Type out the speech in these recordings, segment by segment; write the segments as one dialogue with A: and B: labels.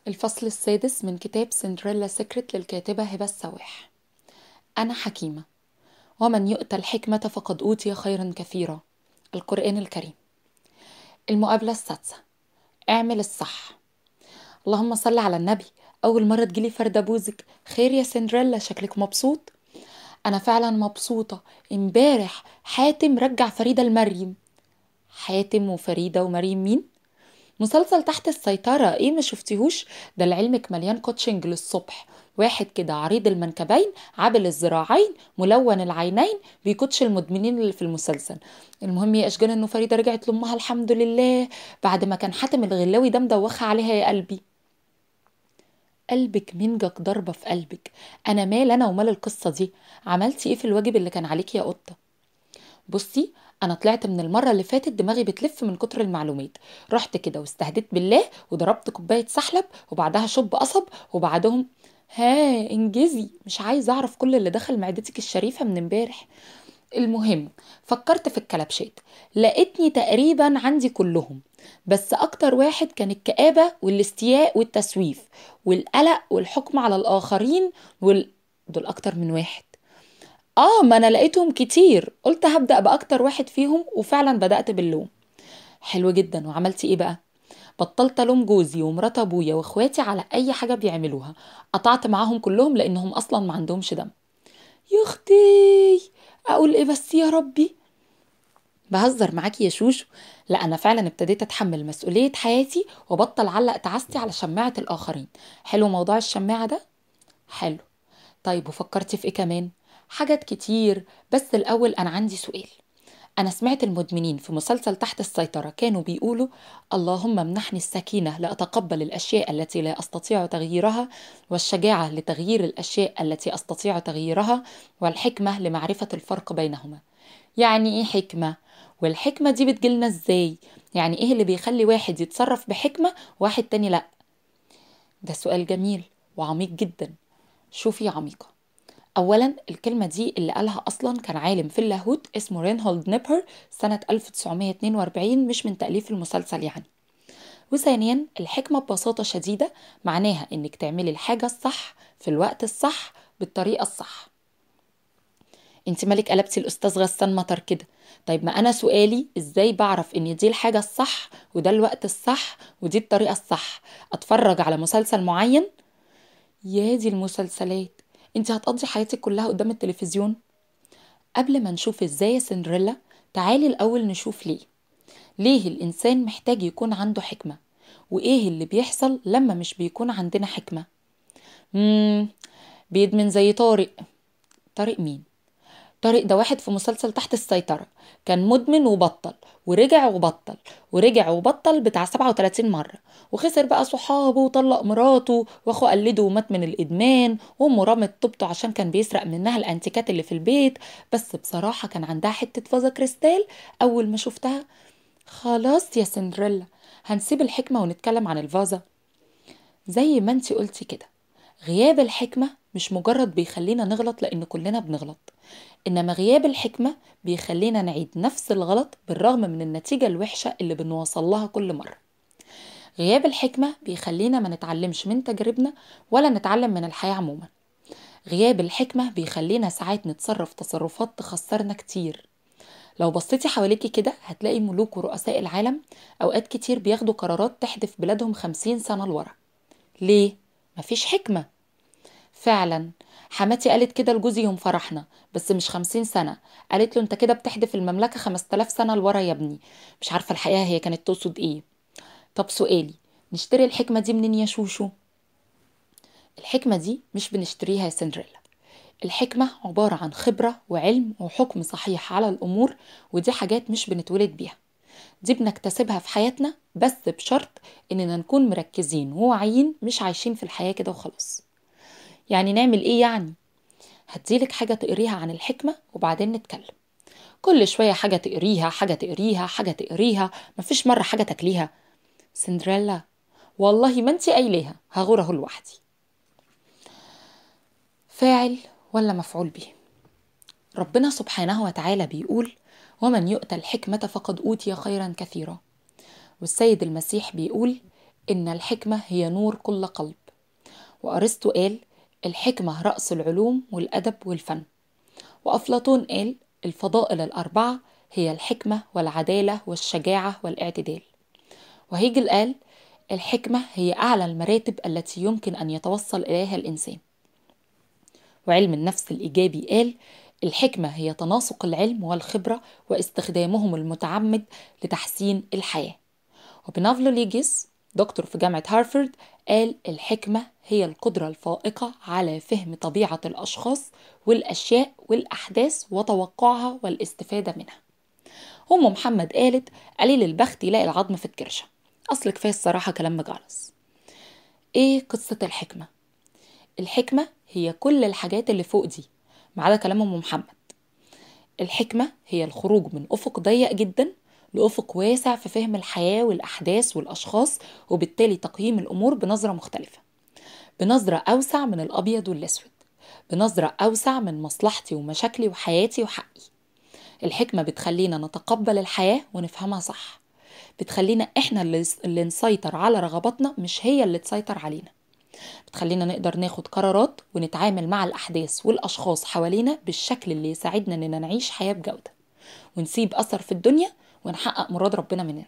A: الفصل السادس من كتاب سندريلا سيكريت للكاتبة هبة السواح أنا حكيمة ومن يؤتى الحكمة فقد أوتي خيرا كثيرا القرآن الكريم المقابلة السادسة اعمل الصح اللهم صل على النبي أول مرة تجيلي فردة بوزك خير يا سندريلا شكلك مبسوط أنا فعلا مبسوطة امبارح حاتم رجع فريدة لمريم حاتم وفريدة ومريم مين؟ مسلسل تحت السيطرة ايه ما شفتيهوش ده لعلمك مليان كوتشنج للصبح واحد كده عريض المنكبين عابل الذراعين ملون العينين بيكوتش المدمنين اللي في المسلسل المهم يا اشجان انه فريدة رجعت لامها الحمد لله بعد ما كان حاتم الغلاوي ده مدوخها عليها يا قلبي قلبك منجك ضربة في قلبك انا مال انا ومال القصة دي عملتي ايه في الواجب اللي كان عليك يا قطة بصي انا طلعت من المره اللي فاتت دماغي بتلف من كتر المعلومات رحت كده واستهديت بالله وضربت كوبايه سحلب وبعدها شب قصب وبعدهم ها انجزي مش عايز اعرف كل اللي دخل معدتك الشريفه من امبارح المهم فكرت في الكلبشات لقيتني تقريبا عندي كلهم بس اكتر واحد كان الكآبة والاستياء والتسويف والقلق والحكم على الاخرين وال... دول اكتر من واحد اه ما انا لقيتهم كتير قلت هبدأ باكتر واحد فيهم وفعلا بدأت باللوم حلو جدا وعملتي ايه بقى بطلت الوم جوزي ومرات ابويا واخواتي على اي حاجه بيعملوها قطعت معاهم كلهم لانهم اصلا ما عندهمش دم يا اختي اقول ايه بس يا ربي بهزر معاكي يا شوشو لا انا فعلا ابتديت اتحمل مسؤوليه حياتي وبطل علق تعاستي على شماعه الاخرين حلو موضوع الشماعه ده حلو طيب وفكرتي في ايه كمان حاجات كتير بس الأول أنا عندي سؤال أنا سمعت المدمنين في مسلسل تحت السيطرة كانوا بيقولوا اللهم امنحني السكينة لأتقبل الأشياء التي لا أستطيع تغييرها والشجاعة لتغيير الأشياء التي أستطيع تغييرها والحكمة لمعرفة الفرق بينهما يعني إيه حكمة؟ والحكمة دي بتجيلنا إزاي؟ يعني إيه اللي بيخلي واحد يتصرف بحكمة وواحد تاني لأ؟ ده سؤال جميل وعميق جدا شوفي يا عميقة اولا الكلمه دي اللي قالها اصلا كان عالم في اللاهوت اسمه رينهولد نيبر سنه 1942 مش من تاليف المسلسل يعني وثانيا الحكمه ببساطه شديده معناها انك تعملي الحاجه الصح في الوقت الصح بالطريقه الصح انت مالك قلبتي الاستاذ غسان مطر كده طيب ما انا سؤالي ازاي بعرف ان دي الحاجه الصح وده الوقت الصح ودي الطريقه الصح اتفرج على مسلسل معين يا دي المسلسلات انت هتقضي حياتك كلها قدام التلفزيون قبل ما نشوف ازاي يا سندريلا تعالي الاول نشوف ليه ليه الانسان محتاج يكون عنده حكمه وايه اللي بيحصل لما مش بيكون عندنا حكمه مم بيدمن زي طارق طارق مين طارق ده واحد في مسلسل تحت السيطرة كان مدمن وبطل ورجع وبطل ورجع وبطل بتاع 37 مرة وخسر بقى صحابه وطلق مراته واخوه قلده ومات من الإدمان وأمه رمت طوبته عشان كان بيسرق منها الأنتيكات اللي في البيت بس بصراحة كان عندها حتة فازة كريستال أول ما شفتها خلاص يا سندريلا هنسيب الحكمة ونتكلم عن الفازة زي ما انتي قلتي كده غياب الحكمة مش مجرد بيخلينا نغلط لأن كلنا بنغلط إنما غياب الحكمة بيخلينا نعيد نفس الغلط بالرغم من النتيجة الوحشة اللي بنوصل لها كل مرة غياب الحكمة بيخلينا ما نتعلمش من تجاربنا ولا نتعلم من الحياة عموما غياب الحكمة بيخلينا ساعات نتصرف تصرفات تخسرنا كتير لو بصيتي حواليكي كده هتلاقي ملوك ورؤساء العالم أوقات كتير بياخدوا قرارات تحدف بلادهم خمسين سنة لورا ليه؟ مفيش حكمة فعلا حماتي قالت كده لجوزي يوم فرحنا بس مش خمسين سنة قالت له انت كده بتحدف المملكة خمس تلاف سنة لورا يا ابني مش عارفة الحقيقة هي كانت تقصد ايه طب سؤالي نشتري الحكمة دي منين يا شوشو الحكمة دي مش بنشتريها يا سندريلا الحكمة عبارة عن خبرة وعلم وحكم صحيح على الأمور ودي حاجات مش بنتولد بيها دي بنكتسبها في حياتنا بس بشرط إننا نكون مركزين وواعيين مش عايشين في الحياة كده وخلاص يعني نعمل ايه يعني هديلك حاجة تقريها عن الحكمة وبعدين نتكلم كل شوية حاجة تقريها حاجة تقريها حاجة تقريها مفيش مرة حاجة تاكليها سندريلا والله ما انتي قايلاها هغوره لوحدي فاعل ولا مفعول به ربنا سبحانه وتعالى بيقول ومن يؤتى الحكمة فقد أوتي خيرا كثيرا والسيد المسيح بيقول إن الحكمة هي نور كل قلب وأرسطو قال الحكمة رأس العلوم والأدب والفن وأفلاطون قال الفضائل الأربعة هي الحكمة والعدالة والشجاعة والاعتدال وهيجل قال الحكمة هي أعلى المراتب التي يمكن أن يتوصل إليها الإنسان وعلم النفس الإيجابي قال الحكمة هي تناسق العلم والخبرة واستخدامهم المتعمد لتحسين الحياة وبنافلو ليجيس دكتور في جامعة هارفارد قال الحكمة هي القدرة الفائقة على فهم طبيعة الأشخاص والأشياء والأحداث وتوقعها والاستفادة منها أم محمد قالت قليل البخت يلاقي العظم في الكرشة أصل كفاية الصراحة كلام مجعلص إيه قصة الحكمة؟ الحكمة هي كل الحاجات اللي فوق دي ما عدا كلام أم محمد الحكمة هي الخروج من أفق ضيق جدا لأفق واسع في فهم الحياة والأحداث والأشخاص وبالتالي تقييم الأمور بنظرة مختلفة بنظرة أوسع من الأبيض والأسود بنظرة أوسع من مصلحتي ومشاكلي وحياتي وحقي الحكمة بتخلينا نتقبل الحياة ونفهمها صح بتخلينا إحنا اللي, اللي نسيطر على رغباتنا مش هي اللي تسيطر علينا بتخلينا نقدر ناخد قرارات ونتعامل مع الأحداث والأشخاص حوالينا بالشكل اللي يساعدنا إننا نعيش حياة بجودة ونسيب أثر في الدنيا ونحقق مراد ربنا مننا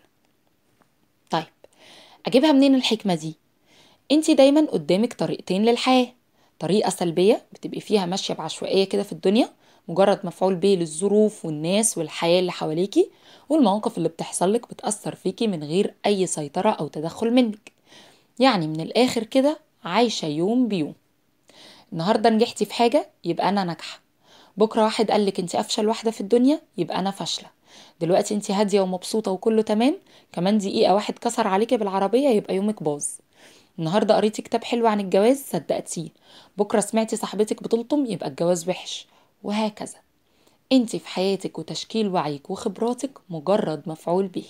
A: طيب أجيبها منين الحكمة دي؟ انت دايما قدامك طريقتين للحياة طريقة سلبية بتبقي فيها ماشية بعشوائية كده في الدنيا مجرد مفعول به للظروف والناس والحياة اللي حواليكي والمواقف اللي بتحصل لك بتأثر فيكي من غير أي سيطرة أو تدخل منك يعني من الآخر كده عايشة يوم بيوم النهاردة نجحتي في حاجة يبقى أنا ناجحة بكرة واحد قالك انت أفشل واحدة في الدنيا يبقى أنا فاشلة دلوقتي انت هادية ومبسوطة وكله تمام كمان دقيقة واحد كسر عليكي بالعربية يبقى يومك باظ النهاردة قريتي كتاب حلو عن الجواز صدقتيه بكرة سمعتي صاحبتك بتلطم يبقى الجواز وحش وهكذا انت في حياتك وتشكيل وعيك وخبراتك مجرد مفعول به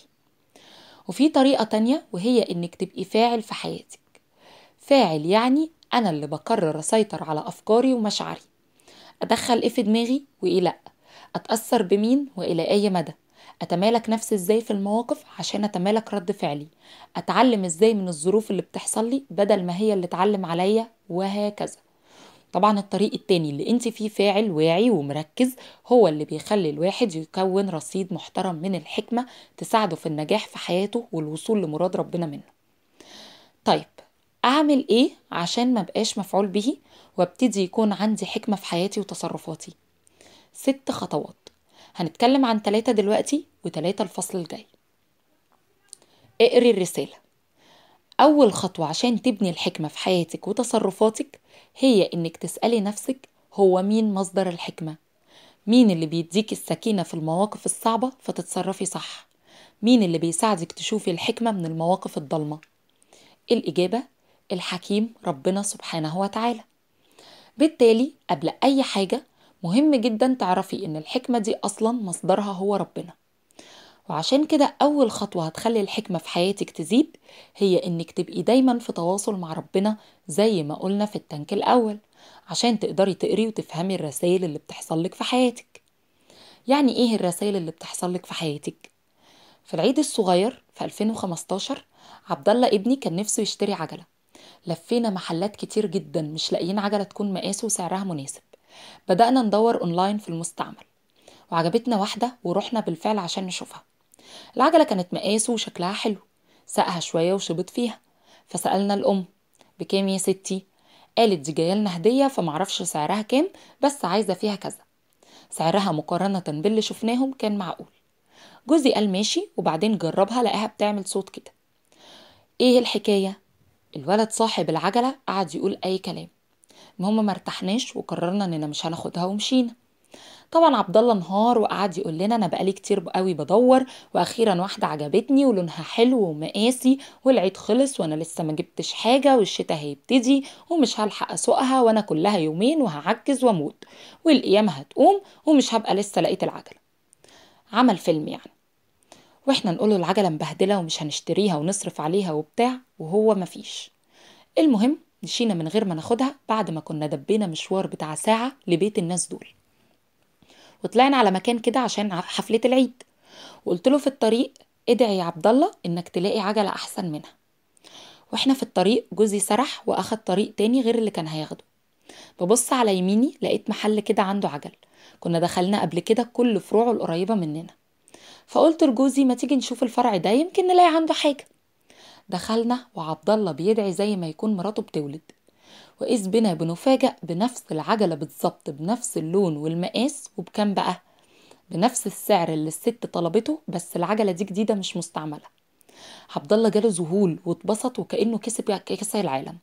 A: وفي طريقة تانية وهي انك تبقي فاعل في حياتك فاعل يعني انا اللي بقرر اسيطر على افكاري ومشاعري ادخل ايه في دماغي وايه لا اتأثر بمين والى اي مدى اتمالك نفسي ازاي في المواقف عشان اتمالك رد فعلي اتعلم ازاي من الظروف اللي بتحصل لي بدل ما هي اللي تعلم عليا وهكذا طبعا الطريق التاني اللي انت فيه فاعل واعي ومركز هو اللي بيخلي الواحد يكون رصيد محترم من الحكمة تساعده في النجاح في حياته والوصول لمراد ربنا منه طيب اعمل ايه عشان ما بقاش مفعول به وابتدي يكون عندي حكمة في حياتي وتصرفاتي ست خطوات هنتكلم عن ثلاثة دلوقتي وثلاثة الفصل الجاي اقري الرسالة أول خطوة عشان تبني الحكمة في حياتك وتصرفاتك هي إنك تسألي نفسك هو مين مصدر الحكمة مين اللي بيديك السكينة في المواقف الصعبة فتتصرفي صح مين اللي بيساعدك تشوفي الحكمة من المواقف الضلمة الإجابة الحكيم ربنا سبحانه وتعالى بالتالي قبل أي حاجة مهم جدا تعرفي ان الحكمة دي اصلا مصدرها هو ربنا وعشان كده اول خطوة هتخلي الحكمة في حياتك تزيد هي انك تبقي دايما في تواصل مع ربنا زي ما قلنا في التنك الاول عشان تقدري تقري وتفهمي الرسائل اللي بتحصل لك في حياتك يعني ايه الرسائل اللي بتحصل لك في حياتك في العيد الصغير في 2015 عبد الله ابني كان نفسه يشتري عجلة لفينا محلات كتير جدا مش لاقيين عجلة تكون مقاسه وسعرها مناسب بدأنا ندور أونلاين في المستعمل وعجبتنا واحدة ورحنا بالفعل عشان نشوفها العجلة كانت مقاسه وشكلها حلو سقها شوية وشبط فيها فسألنا الأم بكام يا ستي قالت دي جايه لنا هدية فمعرفش سعرها كام بس عايزة فيها كذا سعرها مقارنة باللي شفناهم كان معقول جوزي قال ماشي وبعدين جربها لقاها بتعمل صوت كده ايه الحكاية الولد صاحب العجلة قعد يقول اي كلام المهم ما ارتحناش وقررنا اننا مش هناخدها ومشينا طبعا عبد الله انهار وقعد يقول لنا انا بقالي كتير قوي بدور واخيرا واحده عجبتني ولونها حلو ومقاسي والعيد خلص وانا لسه ما جبتش حاجه والشتاء هيبتدي ومش هلحق اسوقها وانا كلها يومين وهعجز واموت والقيامه هتقوم ومش هبقى لسه لقيت العجله عمل فيلم يعني واحنا نقول له العجله مبهدله ومش هنشتريها ونصرف عليها وبتاع وهو مفيش المهم مشينا من غير ما ناخدها بعد ما كنا دبينا مشوار بتاع ساعة لبيت الناس دول وطلعنا على مكان كده عشان حفلة العيد وقلت له في الطريق ادعي يا عبد الله انك تلاقي عجلة احسن منها واحنا في الطريق جوزي سرح واخد طريق تاني غير اللي كان هياخده ببص على يميني لقيت محل كده عنده عجل كنا دخلنا قبل كده كل فروعه القريبة مننا فقلت لجوزي ما تيجي نشوف الفرع ده يمكن نلاقي عنده حاجة دخلنا وعبد الله بيدعي زي ما يكون مراته بتولد وإذ بنا بنفاجأ بنفس العجلة بالظبط بنفس اللون والمقاس وبكام بقى بنفس السعر اللي الست طلبته بس العجلة دي جديدة مش مستعملة عبد الله جاله ذهول واتبسط وكأنه كسب كأس العالم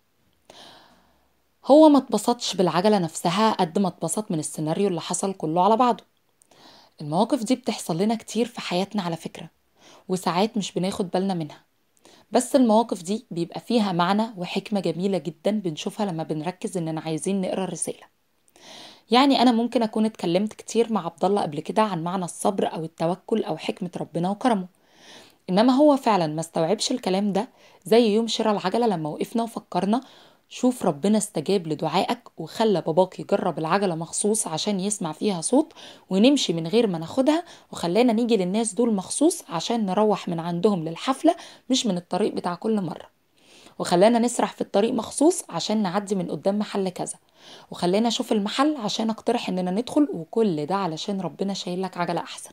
A: هو ما اتبسطش بالعجلة نفسها قد ما اتبسط من السيناريو اللي حصل كله على بعضه المواقف دي بتحصل لنا كتير في حياتنا على فكرة وساعات مش بناخد بالنا منها بس المواقف دي بيبقى فيها معنى وحكمة جميلة جدا بنشوفها لما بنركز اننا عايزين نقرا الرسالة يعني انا ممكن اكون اتكلمت كتير مع عبد الله قبل كده عن معنى الصبر او التوكل او حكمة ربنا وكرمه انما هو فعلا ما استوعبش الكلام ده زي يوم شراء العجلة لما وقفنا وفكرنا شوف ربنا استجاب لدعائك وخلى باباك يجرب العجلة مخصوص عشان يسمع فيها صوت ونمشي من غير ما ناخدها وخلانا نيجي للناس دول مخصوص عشان نروح من عندهم للحفلة مش من الطريق بتاع كل مرة وخلانا نسرح في الطريق مخصوص عشان نعدي من قدام محل كذا وخلانا اشوف المحل عشان اقترح اننا ندخل وكل ده علشان ربنا شايل لك عجلة احسن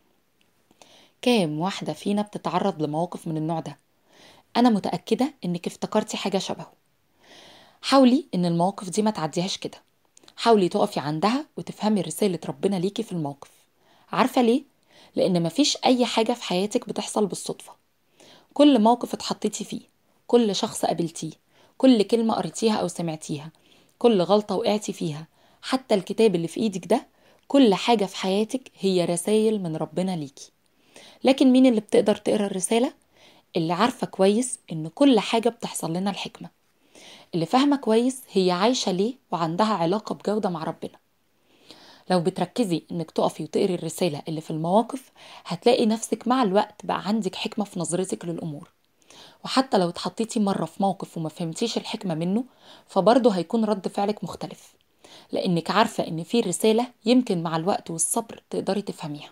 A: كام واحدة فينا بتتعرض لمواقف من النوع ده انا متأكدة انك افتكرتي حاجة شبهه حاولي ان المواقف دي ما تعديهاش كده حاولي تقفي عندها وتفهمي رسالة ربنا ليكي في الموقف عارفة ليه؟ لأن مفيش أي حاجة في حياتك بتحصل بالصدفة كل موقف اتحطيتي فيه كل شخص قابلتيه كل كلمة قريتيها أو سمعتيها كل غلطة وقعتي فيها حتى الكتاب اللي في إيدك ده كل حاجة في حياتك هي رسائل من ربنا ليكي لكن مين اللي بتقدر تقرا الرسالة؟ اللي عارفة كويس إن كل حاجة بتحصل لنا الحكمة اللي فاهمة كويس هي عايشة ليه وعندها علاقة بجودة مع ربنا لو بتركزي انك تقفي وتقري الرسالة اللي في المواقف هتلاقي نفسك مع الوقت بقى عندك حكمة في نظرتك للأمور وحتى لو اتحطيتي مرة في موقف وما فهمتيش الحكمة منه فبرضه هيكون رد فعلك مختلف لأنك عارفة إن في رسالة يمكن مع الوقت والصبر تقدري تفهميها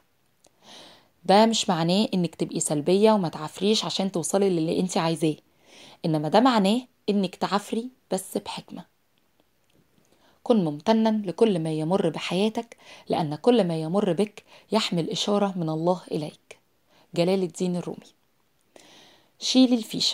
A: ده مش معناه إنك تبقي سلبية وما تعافريش عشان توصلي للي انت عايزاه إنما ده معناه إنك تعافري بس بحكمة كن ممتنا لكل ما يمر بحياتك لأن كل ما يمر بك يحمل إشارة من الله إليك جلال الدين الرومي شيلي الفيشة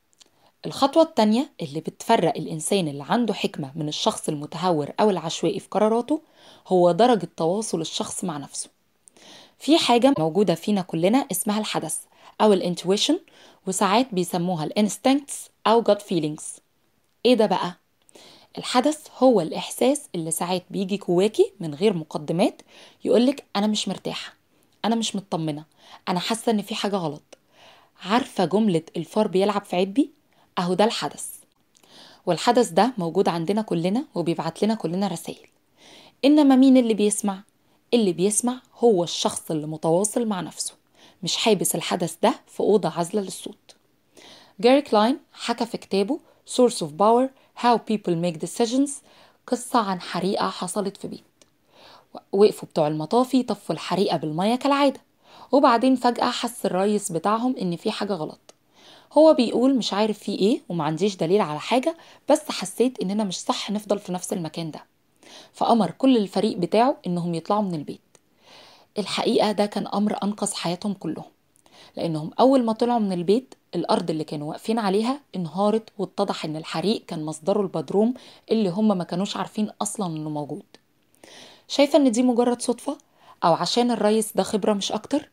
A: الخطوة التانية اللي بتفرق الإنسان اللي عنده حكمة من الشخص المتهور أو العشوائي في قراراته هو درجة تواصل الشخص مع نفسه في حاجة موجودة فينا كلنا اسمها الحدث أو الانتويشن وساعات بيسموها الانستنكتس أو gut feelings إيه ده بقى؟ الحدث هو الإحساس اللي ساعات بيجي جواكي من غير مقدمات يقولك أنا مش مرتاحة أنا مش مطمنة أنا حاسة إن في حاجة غلط عارفة جملة الفار بيلعب في عبي؟ أهو ده الحدث والحدث ده موجود عندنا كلنا وبيبعت لنا كلنا رسائل إنما مين اللي بيسمع؟ اللي بيسمع هو الشخص اللي متواصل مع نفسه مش حابس الحدث ده في أوضة عازلة للصوت جاري كلاين حكى في كتابه Source of Power How People Make Decisions قصة عن حريقة حصلت في بيت وقفوا بتوع المطافي طفوا الحريقة بالمية كالعادة وبعدين فجأة حس الريس بتاعهم إن في حاجة غلط هو بيقول مش عارف فيه ايه ومعنديش دليل على حاجة بس حسيت إننا مش صح نفضل في نفس المكان ده فأمر كل الفريق بتاعه إنهم يطلعوا من البيت الحقيقة ده كان أمر أنقذ حياتهم كلهم لأنهم أول ما طلعوا من البيت الأرض اللي كانوا واقفين عليها انهارت واتضح إن الحريق كان مصدره البدروم اللي هم ما كانوش عارفين أصلا إنه موجود شايفة إن دي مجرد صدفة أو عشان الريس ده خبرة مش أكتر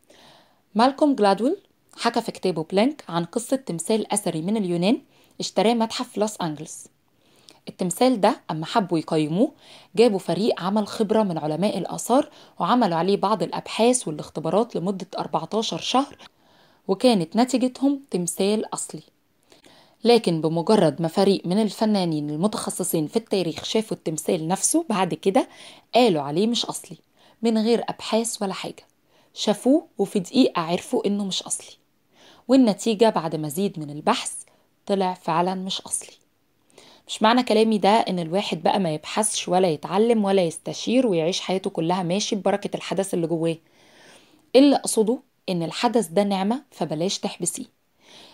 A: مالكوم جلادويل حكى في كتابه بلانك عن قصة تمثال أثري من اليونان اشتراه متحف في لوس أنجلس التمثال ده أما حبوا يقيموه جابوا فريق عمل خبرة من علماء الآثار وعملوا عليه بعض الأبحاث والاختبارات لمدة 14 شهر وكانت نتيجتهم تمثال أصلي لكن بمجرد ما فريق من الفنانين المتخصصين في التاريخ شافوا التمثال نفسه بعد كده قالوا عليه مش أصلي من غير أبحاث ولا حاجة شافوه وفي دقيقة عرفوا إنه مش أصلي والنتيجة بعد مزيد من البحث طلع فعلا مش أصلي مش معنى كلامي ده ان الواحد بقى ما يبحثش ولا يتعلم ولا يستشير ويعيش حياته كلها ماشي ببركة الحدث اللي جواه اللي اقصده ان الحدث ده نعمة فبلاش تحبسيه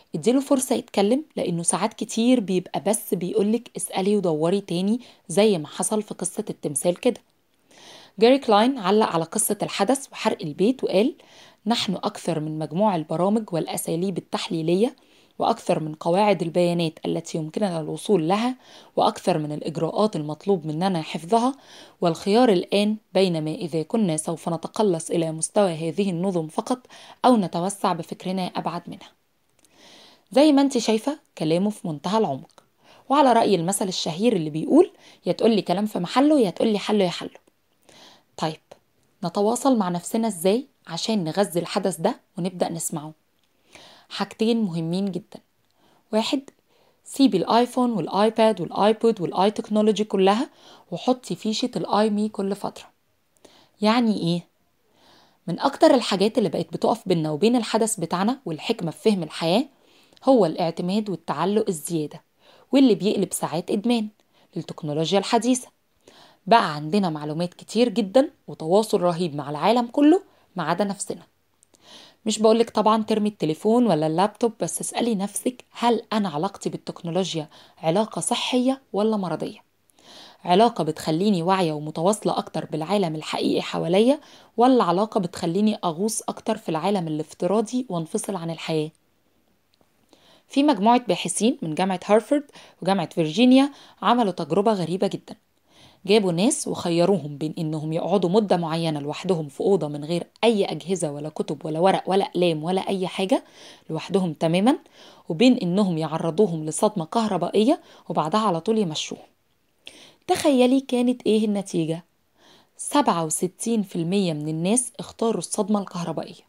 A: اديله فرصة يتكلم لأنه ساعات كتير بيبقى بس بيقولك اسألي ودوري تاني زي ما حصل في قصة التمثال كده جاري كلاين علق على قصة الحدث وحرق البيت وقال نحن أكثر من مجموع البرامج والأساليب التحليلية وأكثر من قواعد البيانات التي يمكننا الوصول لها وأكثر من الإجراءات المطلوب مننا حفظها والخيار الآن بينما إذا كنا سوف نتقلص إلى مستوى هذه النظم فقط أو نتوسع بفكرنا أبعد منها زي ما انت شايفة كلامه في منتهى العمق وعلى رأي المثل الشهير اللي بيقول يا تقولي كلام في محله يا تقولي حله يا حله طيب نتواصل مع نفسنا ازاي عشان نغذي الحدث ده ونبدأ نسمعه حاجتين مهمين جدا واحد سيبي الايفون والايباد والايبود والاي تكنولوجي كلها وحطي فيشة الاي مي كل فترة يعني ايه من اكتر الحاجات اللي بقت بتقف بينا وبين الحدث بتاعنا والحكمة في فهم الحياة هو الاعتماد والتعلق الزيادة واللي بيقلب ساعات ادمان للتكنولوجيا الحديثة بقى عندنا معلومات كتير جدا وتواصل رهيب مع العالم كله ما عدا نفسنا مش بقولك طبعا ترمي التليفون ولا اللابتوب بس اسألي نفسك هل أنا علاقتي بالتكنولوجيا علاقة صحية ولا مرضية علاقة بتخليني واعية ومتواصلة أكتر بالعالم الحقيقي حواليا ولا علاقة بتخليني أغوص أكتر في العالم الافتراضي وانفصل عن الحياة في مجموعة باحثين من جامعة هارفارد وجامعة فيرجينيا عملوا تجربة غريبة جدا جابوا ناس وخيروهم بين انهم يقعدوا مدة معينة لوحدهم في أوضة من غير أي أجهزة ولا كتب ولا ورق ولا أقلام ولا أي حاجة لوحدهم تماما وبين انهم يعرضوهم لصدمة كهربائية وبعدها على طول يمشوهم تخيلي كانت ايه النتيجة 67% من الناس اختاروا الصدمة الكهربائية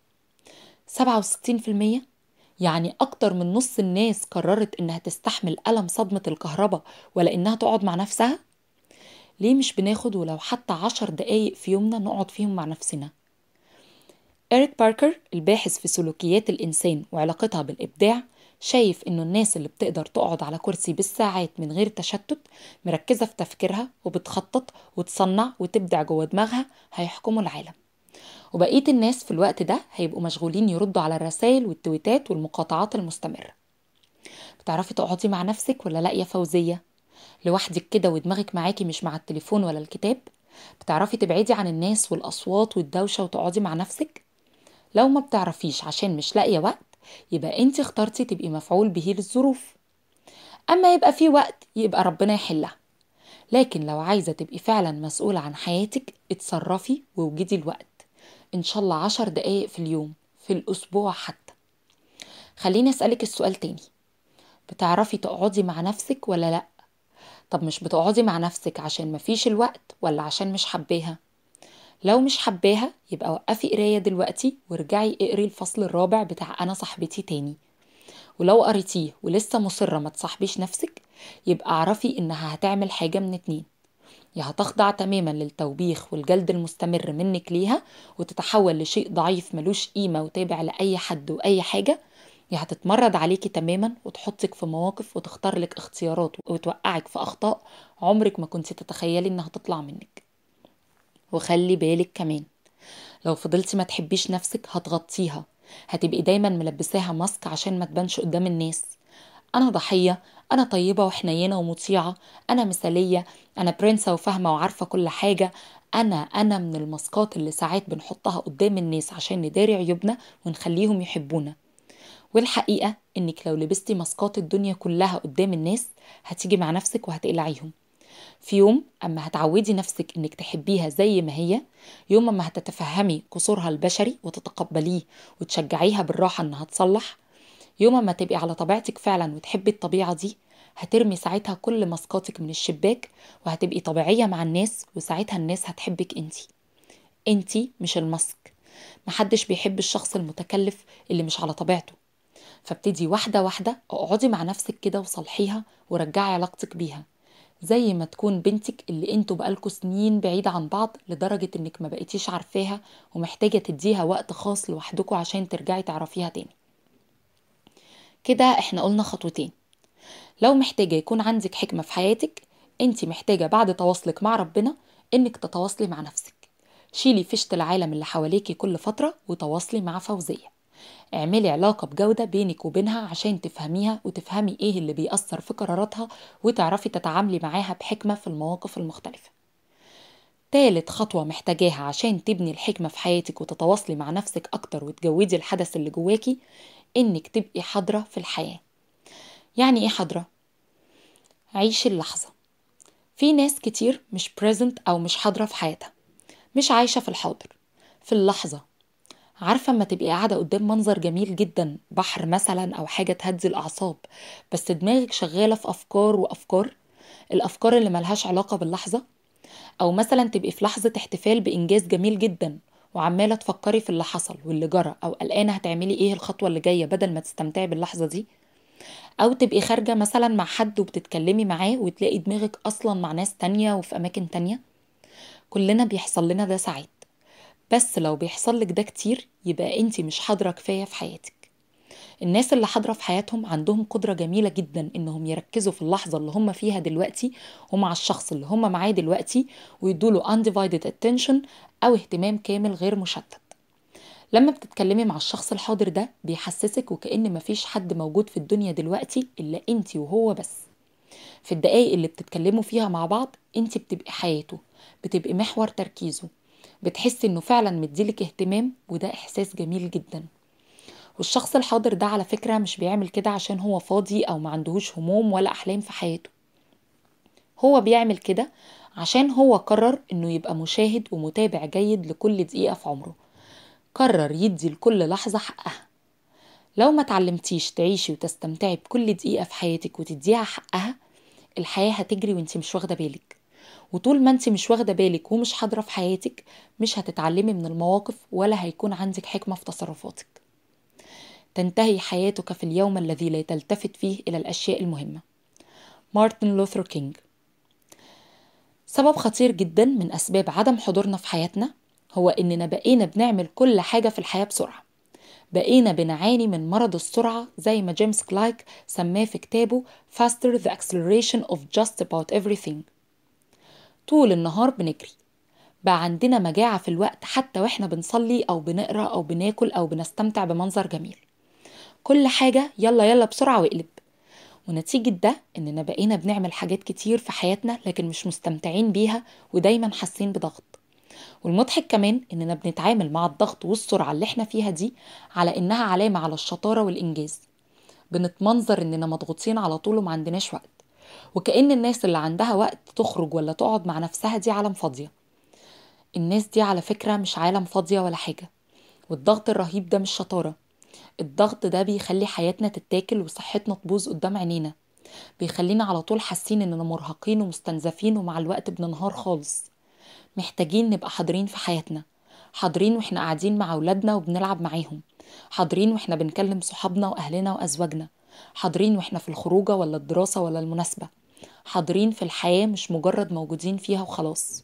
A: 67% يعني أكتر من نص الناس قررت إنها تستحمل ألم صدمة الكهرباء ولا إنها تقعد مع نفسها؟ ليه مش بناخد ولو حتى عشر دقايق في يومنا نقعد فيهم مع نفسنا؟ إريك باركر الباحث في سلوكيات الإنسان وعلاقتها بالإبداع شايف إنه الناس اللي بتقدر تقعد على كرسي بالساعات من غير تشتت مركزة في تفكيرها وبتخطط وتصنع وتبدع جوه دماغها هيحكموا العالم وبقية الناس في الوقت ده هيبقوا مشغولين يردوا على الرسائل والتويتات والمقاطعات المستمرة بتعرفي تقعدي مع نفسك ولا لا يا فوزية لوحدك كده ودماغك معاكي مش مع التليفون ولا الكتاب بتعرفي تبعدي عن الناس والأصوات والدوشة وتقعدي مع نفسك لو ما بتعرفيش عشان مش لاقية وقت يبقى انت اخترتي تبقي مفعول به للظروف أما يبقى في وقت يبقى ربنا يحلها لكن لو عايزة تبقي فعلا مسؤولة عن حياتك اتصرفي ووجدي الوقت إن شاء الله عشر دقايق في اليوم في الأسبوع حتى خليني أسألك السؤال تاني بتعرفي تقعدي مع نفسك ولا لأ طب مش بتقعدي مع نفسك عشان مفيش الوقت ولا عشان مش حباها لو مش حباها يبقى وقفي قراية دلوقتي وارجعي اقري الفصل الرابع بتاع أنا صاحبتي تاني ولو قريتيه ولسه مصرة ما تصاحبيش نفسك يبقى اعرفي إنها هتعمل حاجة من اتنين يا هتخضع تماما للتوبيخ والجلد المستمر منك ليها وتتحول لشيء ضعيف ملوش قيمة وتابع لأي حد وأي حاجة يا هتتمرد عليكي تماما وتحطك في مواقف وتختار لك اختيارات وتوقعك في أخطاء عمرك ما كنت تتخيلي إنها تطلع منك وخلي بالك كمان لو فضلتي ما تحبيش نفسك هتغطيها هتبقي دايما ملبساها ماسك عشان ما تبانش قدام الناس أنا ضحية أنا طيبة وحنينة ومطيعة أنا مثالية أنا برنسة وفاهمة وعارفة كل حاجة أنا أنا من الماسكات اللي ساعات بنحطها قدام الناس عشان نداري عيوبنا ونخليهم يحبونا والحقيقة إنك لو لبستي ماسكات الدنيا كلها قدام الناس هتيجي مع نفسك وهتقلعيهم في يوم أما هتعودي نفسك إنك تحبيها زي ما هي يوم أما هتتفهمي قصورها البشري وتتقبليه وتشجعيها بالراحة إنها تصلح يوم ما تبقي على طبيعتك فعلا وتحبي الطبيعة دي هترمي ساعتها كل ماسكاتك من الشباك وهتبقي طبيعية مع الناس وساعتها الناس هتحبك انتي انتي مش الماسك محدش بيحب الشخص المتكلف اللي مش على طبيعته فابتدي واحدة واحدة اقعدي مع نفسك كده وصلحيها ورجعي علاقتك بيها زي ما تكون بنتك اللي انتوا بقالكوا سنين بعيد عن بعض لدرجة انك ما بقيتيش عارفاها ومحتاجة تديها وقت خاص لوحدكوا عشان ترجعي تعرفيها تاني كده احنا قلنا خطوتين لو محتاجة يكون عندك حكمة في حياتك انت محتاجة بعد تواصلك مع ربنا انك تتواصلي مع نفسك شيلي فشت العالم اللي حواليكي كل فترة وتواصلي مع فوزية اعملي علاقة بجودة بينك وبينها عشان تفهميها وتفهمي ايه اللي بيأثر في قراراتها وتعرفي تتعاملي معاها بحكمة في المواقف المختلفة تالت خطوة محتاجاها عشان تبني الحكمة في حياتك وتتواصلي مع نفسك أكتر وتجودي الحدث اللي جواكي إنك تبقي حاضرة في الحياة يعني إيه حاضرة؟ عيشي اللحظة في ناس كتير مش present أو مش حاضرة في حياتها مش عايشة في الحاضر في اللحظة عارفة اما تبقي قاعدة قدام منظر جميل جدا بحر مثلا أو حاجة تهدي الأعصاب بس دماغك شغالة في أفكار وأفكار الأفكار اللي ملهاش علاقة باللحظة أو مثلا تبقي في لحظة احتفال بإنجاز جميل جدا وعمالة تفكري في اللي حصل واللي جرى أو قلقانة هتعملي إيه الخطوة اللي جاية بدل ما تستمتعي باللحظة دي أو تبقي خارجة مثلا مع حد وبتتكلمي معاه وتلاقي دماغك أصلا مع ناس تانية وفي أماكن تانية كلنا بيحصل لنا ده ساعات بس لو بيحصل لك ده كتير يبقى انت مش حاضرة كفاية في حياتك الناس اللي حاضرة في حياتهم عندهم قدرة جميلة جدا انهم يركزوا في اللحظة اللي هم فيها دلوقتي ومع الشخص اللي هم معاه دلوقتي ويدوله undivided attention او اهتمام كامل غير مشتت لما بتتكلمي مع الشخص الحاضر ده بيحسسك وكأن مفيش حد موجود في الدنيا دلوقتي إلا انت وهو بس في الدقايق اللي بتتكلموا فيها مع بعض انت بتبقي حياته بتبقي محور تركيزه بتحسي انه فعلا مديلك اهتمام وده احساس جميل جدا والشخص الحاضر ده على فكرة مش بيعمل كده عشان هو فاضي او ما عندهوش هموم ولا احلام في حياته هو بيعمل كده عشان هو قرر انه يبقى مشاهد ومتابع جيد لكل دقيقة في عمره قرر يدي لكل لحظة حقها لو ما تعلمتيش تعيشي وتستمتعي بكل دقيقة في حياتك وتديها حقها الحياة هتجري وانت مش واخدة بالك وطول ما انت مش واخدة بالك ومش حاضرة في حياتك مش هتتعلمي من المواقف ولا هيكون عندك حكمة في تصرفاتك تنتهي حياتك في اليوم الذي لا تلتفت فيه إلى الأشياء المهمة مارتن لوثر كينج سبب خطير جدا من أسباب عدم حضورنا في حياتنا هو إننا بقينا بنعمل كل حاجة في الحياة بسرعة بقينا بنعاني من مرض السرعة زي ما جيمس كلايك سماه في كتابه Faster the Acceleration of Just About Everything طول النهار بنجري بقى عندنا مجاعة في الوقت حتى واحنا بنصلي أو بنقرأ أو بناكل أو بنستمتع بمنظر جميل كل حاجة يلا يلا بسرعة واقلب ونتيجة ده إننا بقينا بنعمل حاجات كتير في حياتنا لكن مش مستمتعين بيها ودايما حاسين بضغط والمضحك كمان إننا بنتعامل مع الضغط والسرعة اللي احنا فيها دي على إنها علامة على الشطارة والإنجاز بنتمنظر إننا مضغوطين على طول وما عندناش وقت وكأن الناس اللي عندها وقت تخرج ولا تقعد مع نفسها دي عالم فاضية الناس دي على فكرة مش عالم فاضية ولا حاجة والضغط الرهيب ده مش شطارة الضغط ده بيخلي حياتنا تتاكل وصحتنا تبوظ قدام عينينا بيخلينا على طول حاسين اننا مرهقين ومستنزفين ومع الوقت بننهار خالص محتاجين نبقى حاضرين في حياتنا حاضرين واحنا قاعدين مع اولادنا وبنلعب معاهم حاضرين واحنا بنكلم صحابنا واهلنا وازواجنا حاضرين واحنا في الخروجه ولا الدراسه ولا المناسبه حاضرين في الحياه مش مجرد موجودين فيها وخلاص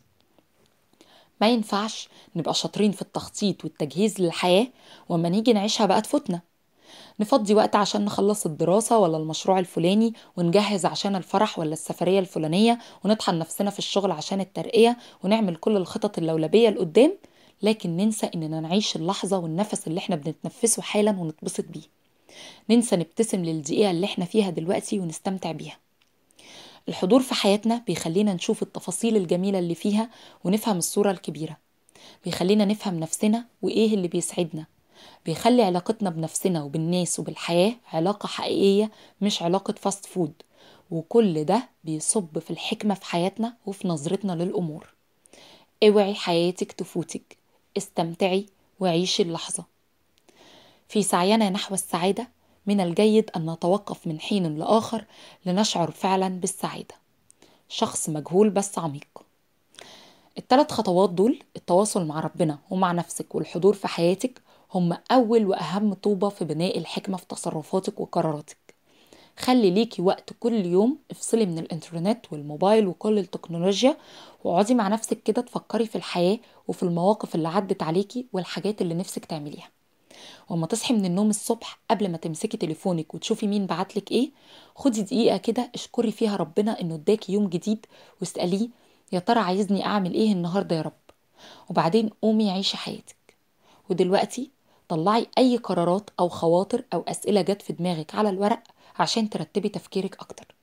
A: ما ينفعش نبقى شاطرين في التخطيط والتجهيز للحياه وما نيجي نعيشها بقى تفوتنا نفضي وقت عشان نخلص الدراسة ولا المشروع الفلاني ونجهز عشان الفرح ولا السفرية الفلانية ونطحن نفسنا في الشغل عشان الترقية ونعمل كل الخطط اللولبية لقدام لكن ننسى إننا نعيش اللحظة والنفس اللي احنا بنتنفسه حالا ونتبسط بيه ننسى نبتسم للدقيقة اللي احنا فيها دلوقتي ونستمتع بيها الحضور في حياتنا بيخلينا نشوف التفاصيل الجميلة اللي فيها ونفهم الصورة الكبيرة بيخلينا نفهم نفسنا وإيه اللي بيسعدنا بيخلي علاقتنا بنفسنا وبالناس وبالحياة علاقة حقيقية مش علاقة فاست فود وكل ده بيصب في الحكمة في حياتنا وفي نظرتنا للأمور اوعي حياتك تفوتك استمتعي وعيشي اللحظة في سعينا نحو السعادة من الجيد أن نتوقف من حين لآخر لنشعر فعلا بالسعادة شخص مجهول بس عميق الثلاث خطوات دول التواصل مع ربنا ومع نفسك والحضور في حياتك هم أول وأهم طوبة في بناء الحكمة في تصرفاتك وقراراتك خلي ليكي وقت كل يوم افصلي من الانترنت والموبايل وكل التكنولوجيا واقعدي مع نفسك كده تفكري في الحياة وفي المواقف اللي عدت عليكي والحاجات اللي نفسك تعمليها وما تصحي من النوم الصبح قبل ما تمسكي تليفونك وتشوفي مين بعتلك ايه خدي دقيقة كده اشكري فيها ربنا انه اداكي يوم جديد واسأليه يا ترى عايزني اعمل ايه النهاردة يا رب وبعدين قومي عيشي حياتك ودلوقتي طلعي أي قرارات أو خواطر أو أسئلة جت في دماغك على الورق عشان ترتبي تفكيرك أكتر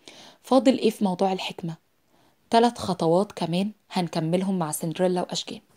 A: فاضل إيه في موضوع الحكمة؟ تلات خطوات كمان هنكملهم مع سندريلا وأشجان